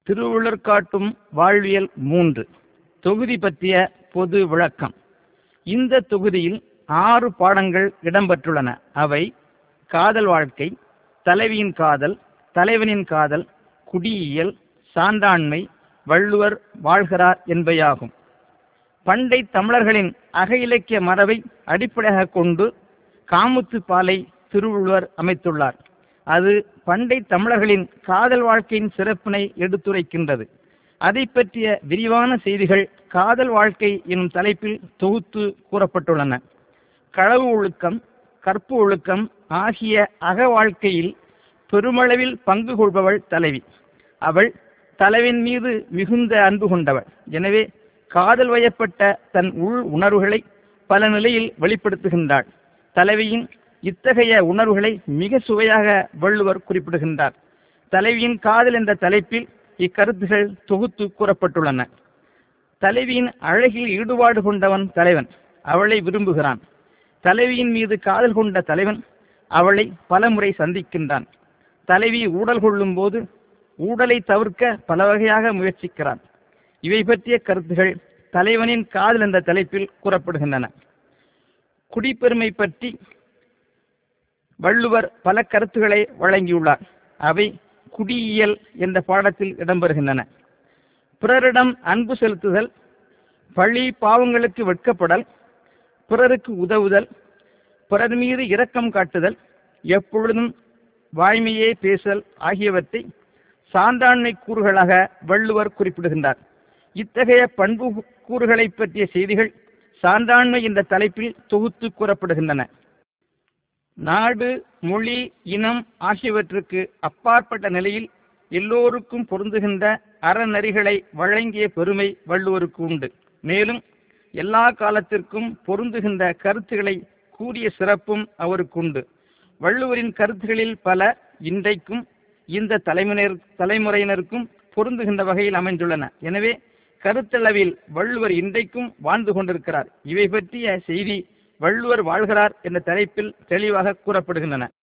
திருவள்ளுவர் காட்டும் வாழ்வியல் மூன்று தொகுதி பற்றிய பொது விளக்கம் இந்த தொகுதியில் ஆறு பாடங்கள் இடம்பெற்றுள்ளன அவை காதல் வாழ்க்கை தலைவியின் காதல் தலைவனின் காதல் குடியியல் சான்றாண்மை வள்ளுவர் வாழ்கிறார் என்பவையாகும் பண்டை தமிழர்களின் அக இலக்கிய மரபை அடிப்படையாகக் கொண்டு காமுத்து பாலை திருவள்ளுவர் அமைத்துள்ளார் அது பண்டை தமிழர்களின் காதல் வாழ்க்கையின் சிறப்பினை எடுத்துரைக்கின்றது அதை பற்றிய விரிவான செய்திகள் காதல் வாழ்க்கை எனும் தலைப்பில் தொகுத்து கூறப்பட்டுள்ளன களவு ஒழுக்கம் கற்பு ஒழுக்கம் ஆகிய அக வாழ்க்கையில் பெருமளவில் பங்கு கொள்பவள் தலைவி அவள் தலைவன் மீது மிகுந்த அன்பு கொண்டவள் எனவே காதல் வயப்பட்ட தன் உள் உணர்வுகளை பல நிலையில் வெளிப்படுத்துகின்றாள் தலைவியின் இத்தகைய உணர்வுகளை மிக சுவையாக வள்ளுவர் குறிப்பிடுகின்றார் தலைவியின் காதல் என்ற தலைப்பில் இக்கருத்துகள் தொகுத்து கூறப்பட்டுள்ளன தலைவியின் அழகில் ஈடுபாடு கொண்டவன் தலைவன் அவளை விரும்புகிறான் தலைவியின் மீது காதல் கொண்ட தலைவன் அவளை பலமுறை சந்திக்கின்றான் தலைவி ஊடல் கொள்ளும் போது ஊடலை தவிர்க்க பல வகையாக முயற்சிக்கிறான் இவை பற்றிய கருத்துகள் தலைவனின் காதல் என்ற தலைப்பில் கூறப்படுகின்றன குடிப்பெருமை பற்றி வள்ளுவர் பல கருத்துக்களை வழங்கியுள்ளார் அவை குடியியல் என்ற பாடத்தில் இடம்பெறுகின்றன பிறரிடம் அன்பு செலுத்துதல் பழி பாவங்களுக்கு வெட்கப்படல் பிறருக்கு உதவுதல் பிறர் மீது இரக்கம் காட்டுதல் எப்பொழுதும் வாய்மையே பேசல் ஆகியவற்றை சான்றாண்மை கூறுகளாக வள்ளுவர் குறிப்பிடுகின்றார் இத்தகைய பண்பு கூறுகளை பற்றிய செய்திகள் சான்றாண்மை என்ற தலைப்பில் தொகுத்து கூறப்படுகின்றன நாடு மொழி இனம் ஆகியவற்றுக்கு அப்பாற்பட்ட நிலையில் எல்லோருக்கும் பொருந்துகின்ற அறநெறிகளை வழங்கிய பெருமை வள்ளுவருக்கு உண்டு மேலும் எல்லா காலத்திற்கும் பொருந்துகின்ற கருத்துக்களை கூறிய சிறப்பும் அவருக்கு உண்டு வள்ளுவரின் கருத்துகளில் பல இன்றைக்கும் இந்த தலைமுறையினர் தலைமுறையினருக்கும் பொருந்துகின்ற வகையில் அமைந்துள்ளன எனவே கருத்தளவில் வள்ளுவர் இன்றைக்கும் வாழ்ந்து கொண்டிருக்கிறார் இவை பற்றிய செய்தி வள்ளுவர் வாழ்கிறார் என்ற தலைப்பில் தெளிவாக கூறப்படுகின்றன